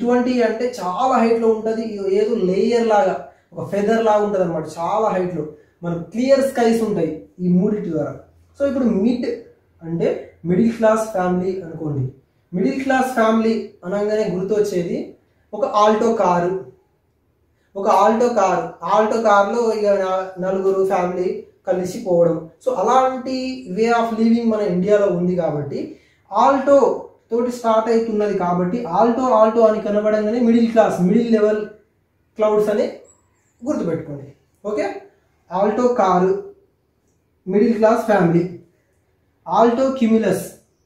ఇటువంటి అంటే చాలా హైట్లో ఉంటుంది ఏదో లేయర్ లాగా ఒక ఫెదర్ లాగా ఉంటుంది అనమాట చాలా హైట్లో మనకు క్లియర్ స్కైస్ ఉంటాయి ఈ మూడిటి ద్వారా సో ఇప్పుడు మిడ్ అంటే మిడిల్ క్లాస్ ఫ్యామిలీ అనుకోండి మిడిల్ క్లాస్ ఫ్యామిలీ అనగానే గుర్తొచ్చేది ఒక ఆల్టో కారు ఒక ఆల్టో కార్ ఆల్టో కార్లో ఇక నా- నలుగురు ఫ్యామిలీ కలిసి పోవడం సో అలాంటి వే ఆఫ్ లివింగ్ మన ఇండియాలో ఉంది కాబట్టి ఆల్టో తోటి స్టార్ట్ అవుతున్నది కాబట్టి ఆల్టో ఆల్టో అని కనబడంగానే middle class middle level clouds అని గుర్తుపెట్టుకోండి okay Alto car middle class family altocumulus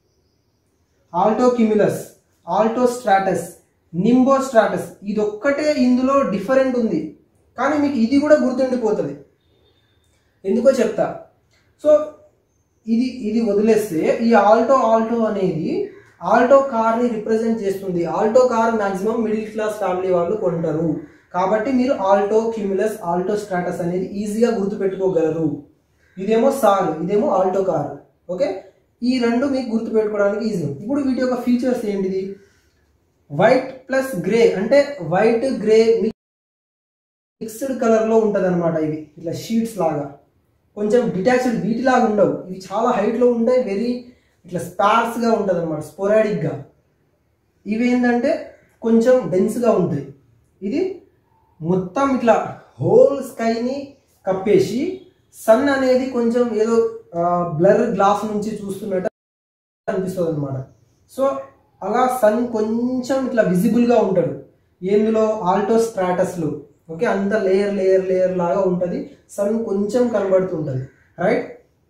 altocumulus altostratus నింబో nimbostratus ఇది ఒక్కటే ఇందులో డిఫరెంట్ ఉంది కానీ మీకు ఇది కూడా గుర్తుండిపోతుంది ఎందుకో చెప్తా సో ఇది ఇది వదిలేస్తే ఈ ఆల్టో ఆల్టో అనేది ఆల్టో కార్ని రిప్రజెంట్ చేస్తుంది Alto car maximum middle class family వాళ్ళు కొంటారు కాబట్టి మీరు ఆల్టో క్యూమిలస్ ఆల్టో స్ట్రాటస్ అనేది ఈజీగా గుర్తుపెట్టుకోగలరు ఇదేమో సార్ ఇదేమో ఆల్టో కార్ ఓకే ఈ రెండు మీకు గుర్తుపెట్టుకోవడానికి ఈజీ ఇప్పుడు వీటి యొక్క ఫీచర్స్ ఏంటిది వైట్ ప్లస్ గ్రే అంటే వైట్ గ్రే మిక్స్డ్ కలర్లో ఉంటుంది అనమాట ఇవి ఇట్లా షీట్స్ లాగా కొంచెం డిటాచ్డ్ వీటిలాగా ఉండవు ఇవి చాలా హైట్లో ఉంటాయి వెరీ ఇట్లా స్పార్స్గా ఉంటుంది అనమాట స్పొరాడిక్గా ఇవి ఏంటంటే కొంచెం డెన్స్గా ఉంటాయి ఇది మొత్తం ఇట్లా హోల్ స్కైని కప్పేసి సన్ అనేది కొంచెం ఏదో బ్లర్ గ్లాస్ నుంచి చూస్తున్నట్టు అనిపిస్తుంది అనమాట సో అలా సన్ కొంచెం ఇట్లా విజిబుల్గా ఉంటాడు ఏందులో ఆల్టో స్ట్రాటస్లో ఓకే అంత లేయర్ లేయర్ లేయర్ లాగా ఉంటుంది సన్ కొంచెం కనబడుతుంటుంది రైట్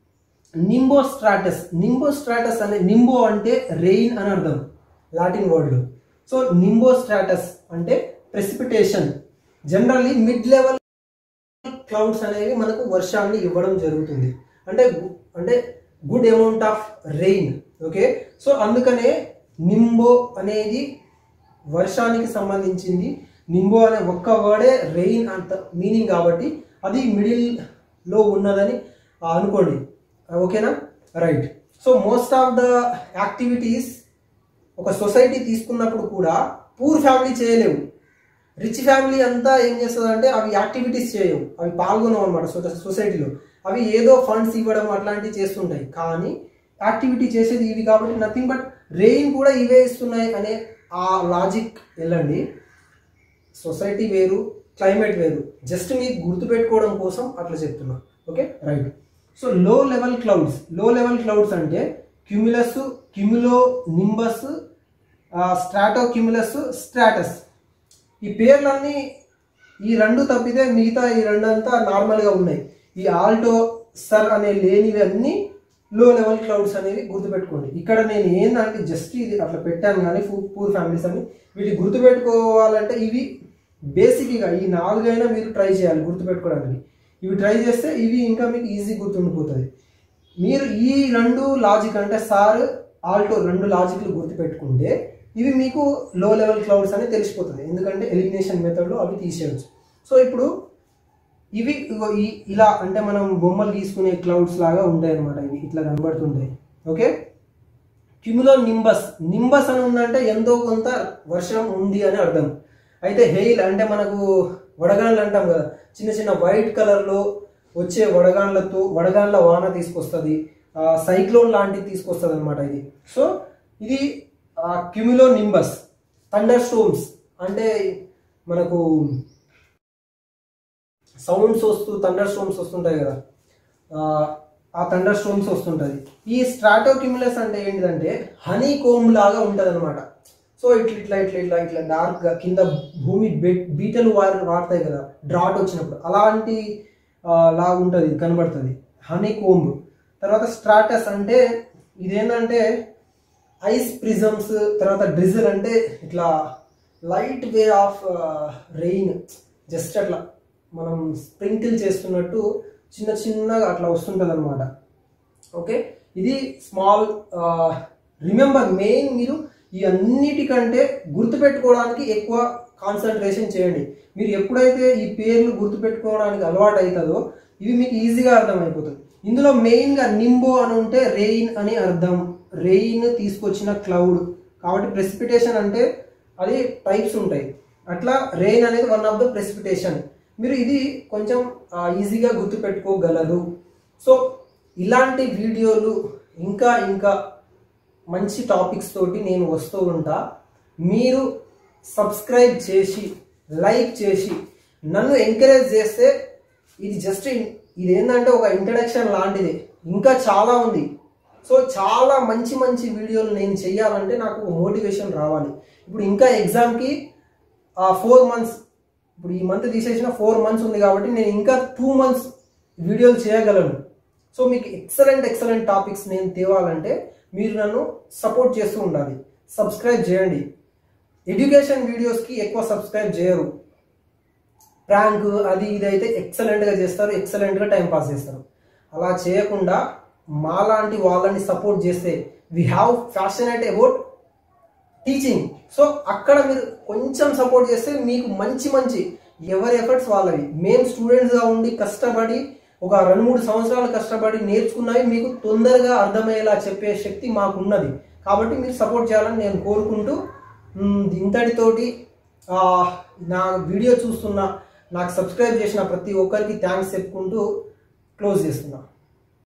నింబో స్ట్రాటస్ నింబో స్ట్రాటస్ అనే నింబో అంటే రెయిన్ అని అర్థం లాటిన్ వర్డ్లో సో నింబో స్ట్రాటస్ అంటే precipitation generally mid level clouds అనేవి మనకు వర్షాన్ని ఇవ్వడం జరుగుతుంది అంటే గు- అంటే good amount of rain okay so అందుకనే నింబో అనేది వర్షానికి సంబంధించింది నింబో అనే ఒక్క వర్డే రెయిన్ అంత మీనింగ్ కాబట్టి అది మిడిల్లో ఉన్నదని ఆ, అనుకోండి ఓకేనా right so most of the activities ఒక సొసైటీ తీసుకున్నప్పుడు కూడా పూర్ ఫ్యామిలీ చేయలేవు రిచ్ ఫ్యామిలీ అంతా ఏం చేస్తుంది అంటే అవి యాక్టివిటీస్ చేయవు అవి పాల్గొనవు అనమాట సొసైటీలో అవి ఏదో ఫండ్స్ ఇవ్వడం అట్లాంటివి చేస్తుంటాయి కానీ యాక్టివిటీ చేసేది ఇవి కాబట్టి నథింగ్ బట్ రెయిన్ కూడా ఇవే ఇస్తున్నాయి అనే ఆ లాజిక్ వెళ్ళండి సొసైటీ వేరు క్లైమేట్ వేరు జస్ట్ మీకు గుర్తుపెట్టుకోవడం కోసం అట్లా చెప్తున్నా okay right so low level clouds low level clouds అంటే cumulus cumulonimbus stratocumulus stratus ఈ పేర్లన్నీ ఈ రెండు తప్పితే మిగతా ఈ రెండు అంతా నార్మల్గా ఉన్నాయి ఈ ఆల్టో సర్ అనే లేనివి అన్నీ లో లెవెల్ క్లౌడ్స్ అనేవి గుర్తుపెట్టుకోండి ఇక్కడ నేను ఏంటంటే జస్ట్ ఇది అట్లా పెట్టాను కానీ పూర్ ఫ్యామిలీస్ అని వీటి గుర్తుపెట్టుకోవాలంటే ఇవి బేసిక్గా ఈ నాలుగైనా మీరు ట్రై చేయాలి గుర్తుపెట్టుకోవడానికి ఇవి ట్రై చేస్తే ఇవి ఇంకా మీకు ఈజీ గుర్తుండిపోతుంది మీరు ఈ రెండు లాజిక్ అంటే సార్ ఆల్టో రెండు లాజిక్లు గుర్తుపెట్టుకుంటే ఇవి మీకు లో లెవెల్ క్లౌడ్స్ అని తెలిసిపోతుంది ఎందుకంటే ఎలిమినేషన్ మెథడ్లో అవి తీసేయచ్చు సో ఇప్పుడు ఇవి ఇగో ఈ ఇలా అంటే మనం బొమ్మలు గీసుకునే క్లౌడ్స్ లాగా ఉంటాయి అన్నమాట ఇవి ఇట్లా కనబడుతుంటాయి ఓకే క్యూములో నింబస్ నింబస్ అని ఉందంటే ఎంతో కొంత వర్షం ఉంది అని అర్థం అయితే హెయిల్ అంటే మనకు వడగాన్లు అంటాం కదా చిన్న చిన్న వైట్ కలర్లో వచ్చే వడగాన్లతో వడగాన్ల వాన తీసుకొస్తుంది సైక్లోన్ లాంటిది తీసుకొస్తుంది అనమాట ఇది సో ఇది క్యూములో నింబస్ థండర్ స్టోమ్స్ అంటే మనకు సౌండ్స్ వస్తూ థండర్ స్టోమ్స్ వస్తుంటాయి కదా ఆ, ఆ థండర్ స్టోమ్స్ వస్తుంటుంది ఈ స్ట్రాటోక్యుములస్ అంటే ఏంటిదంటే హనీ కోమ్ లాగా ఉంటుంది అనమాట సో ఇట్లా ఇట్లా ఇట్లా ఇట్లా ఇట్లా డార్క్గా కింద భూమి బె- బీటలు వారు వాడతాయి కదా డ్రాట్ వచ్చినప్పుడు అలాంటి ఆ, లాగా ఉంటుంది కనబడుతుంది హనీ కోంబ్ తర్వాత స్ట్రాటస్ అంటే ఇదేంటంటే ఐస్ ప్రిజమ్స్ తర్వాత డ్రిజిల్ అంటే ఇట్లా light way of rain just అట్లా మనం స్ప్రింకిల్ చేస్తున్నట్టు చిన్న చిన్నగా అట్లా వస్తుంటుంది అనమాట ఓకే ఇది స్మాల్ రిమెంబర్ మెయిన్ మీరు ఈ అన్నిటికంటే గుర్తుపెట్టుకోవడానికి ఎక్కువ కాన్సన్ట్రేషన్ చేయండి మీరు ఎప్పుడైతే ఈ పేర్లు గుర్తుపెట్టుకోవడానికి అలవాటు అవుతుందో ఇవి మీకు ఈజీగా అర్థమైపోతుంది ఇందులో మెయిన్గా నింబో అని ఉంటే రెయిన్ అని అర్థం రెయిన్ తీసుకొచ్చిన క్లౌడ్ కాబట్టి ప్రెసిపిటేషన్ అంటే అది టైప్స్ ఉంటాయి అట్లా రెయిన్ అనేది వన్ ఆఫ్ ద ప్రెసిపిటేషన్ మీరు ఇది కొంచెం ఈజీగా గుర్తుపెట్టుకోగలరు సో ఇలాంటి వీడియోలు ఇంకా ఇంకా మంచి టాపిక్స్ తోటి నేను వస్తూ ఉంటా మీరు సబ్స్క్రైబ్ చేసి లైక్ చేసి నన్ను ఎంకరేజ్ చేస్తే ఇది జస్ట్ ఇది ఏంటంటే ఒక ఇంట్రడక్షన్ లాంటిది ఇంకా చాలా ఉంది సో చాలా మంచి మంచి వీడియోలు నేను చేయాలంటే నాకు మోటివేషన్ రావాలి ఇప్పుడు ఇంకా ఎగ్జామ్కి ఫోర్ మంత్స్ ఇప్పుడు ఈ మంత్ తీసేసిన ఫోర్ మంత్స్ ఉంది కాబట్టి నేను ఇంకా టూ మంత్స్ వీడియోలు చేయగలను సో మీకు ఎక్సలెంట్ ఎక్సలెంట్ టాపిక్స్ నేను తేవాలంటే మీరు నన్ను సపోర్ట్ చేస్తూ ఉండాలి సబ్స్క్రైబ్ చేయండి ఎడ్యుకేషన్ వీడియోస్కి ఎక్కువ సబ్స్క్రైబ్ చేయరు ప్రాంక్ అది ఇది అయితే ఎక్సలెంట్గా చేస్తారు ఎక్సలెంట్గా టైం పాస్ చేస్తారు అలా చేయకుండా మాలాంటి వాళ్ళని సపోర్ట్ చేస్తే we have passionate about teaching so అక్కడ మీరు కొంచెం సపోర్ట్ చేస్తే మీకు మంచి మంచి ఎవరి ఎఫర్ట్స్ వాళ్ళవి మేము స్టూడెంట్స్గా ఉండి కష్టపడి ఒక రెండు మూడు సంవత్సరాలు కష్టపడి నేర్చుకున్నవి మీకు తొందరగా అర్థమయ్యేలా చెప్పే శక్తి మాకు ఉన్నది కాబట్టి మీరు సపోర్ట్ చేయాలని నేను కోరుకుంటూ మ్, ఇంతటితోటి ఆ, నా వీడియో చూస్తున్న నాకు సబ్స్క్రైబ్ చేసిన ప్రతి ఒక్కరికి థ్యాంక్స్ చెప్పుకుంటూ క్లోజ్ చేస్తున్నా